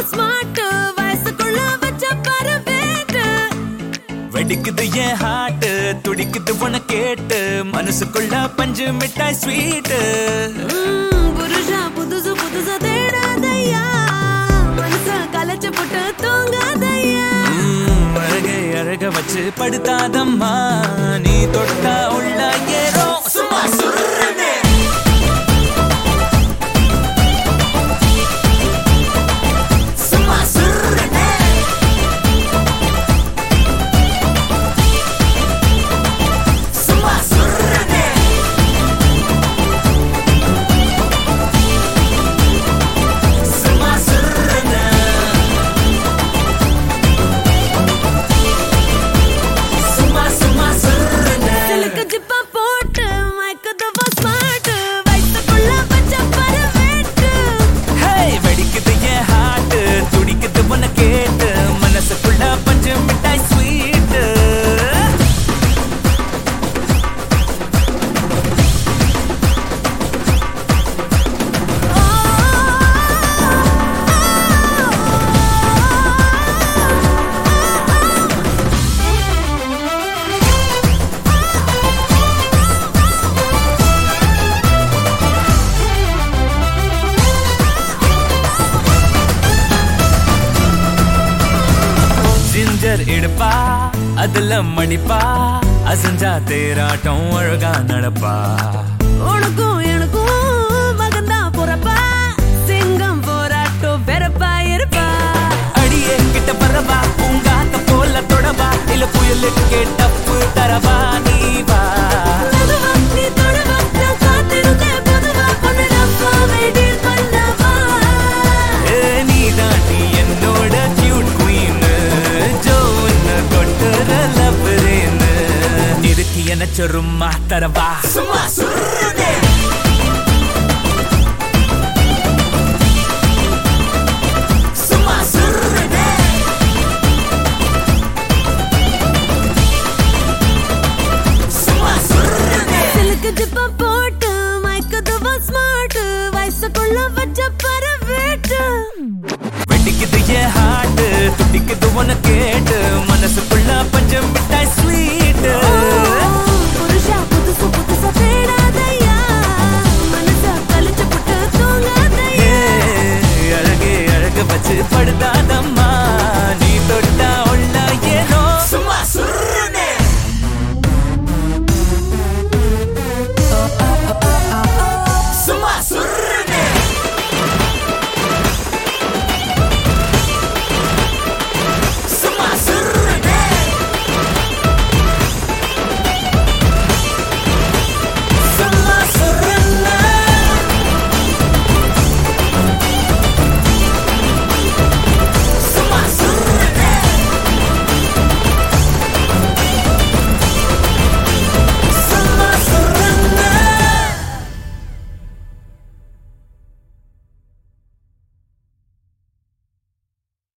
Smart வயசுக்குள்ள வச்ச பாரு வேட்டு வெடிக்குது என் ஹார்ட் துடிக்குது உன கேட்டு மனசுக்குள்ள பஞ்சு மிட்டாய் ஸ்வீட்டு ம், புருஷா புதுசு புதுசா தேடாதையா மனச கலைச்சு போட்டு தூங்காதையா அழகை அழக வச்சு படுத்தாதம்மா நீ தொட்டா உள்ள ஏறும் சும்மா சுருன்னு. சும்மா சுருன்னு. சும்மா சுருன்னு. சும்மா சுருன்னு. சும்மா சும்மா சுருன்னு. சிலுக்கு ஜிப்பா போட்டு மயக்குதவா ஸ்மார்ட் வயசுக்குள்ள வச்ச பாரு வேட்டு ஹேய், வெடிக்குது என் heart, துடிக்குது உன்னை கேட்டு மனசுக்குள்ள பஞ்சு மிட்டாய் sweet. ஜிஞ்சர் இடுப்பா அதுல மடிப்பா அசஞ்சா தேராட்டம் அழகா நடப்பா உனக்கும் எனக்கும் மகந்தா பொறப்பா சிங்கம் போராட்டம் வெறப்பா இருப்பா அடியே கிட்ட பரவா பூங்காத்த போல தொடவா இல்ல புயலுக்கு டப்பு தரவா நீ வா மெதுவா நீ தொடுவா நான் காத்திருந்தேன் பொதுவா பொண்ணு டப்பா வெயிட் பண்ணவா ஏ, நீதான் நீ என்னோட cute queen. ஜோன்னு கொட்டுற loverன்னு. இதுக்கு என்ன சொருமா தரவா சும்மா சுருனே சும்மா சுருனே சும்மா சுருனே சிலுக்கு ஜிப்பா போட்டு மயக்குதவா ஸ்மார்ட் வயசுக்குள்ள வச்ச பாரு வேட்டு வெடிக்குது என் ஹார்ட் துடிக்குது உன கேட்டு மனசுக்குள்ள பஞ்சம் மிட்டாய் ஸ்வீட் புருஷா புதுசு புதுசா தேடாதையா மனச கழிச்சு போட்டு தூங்காதையா அழகே அழக வச்சு படுத்து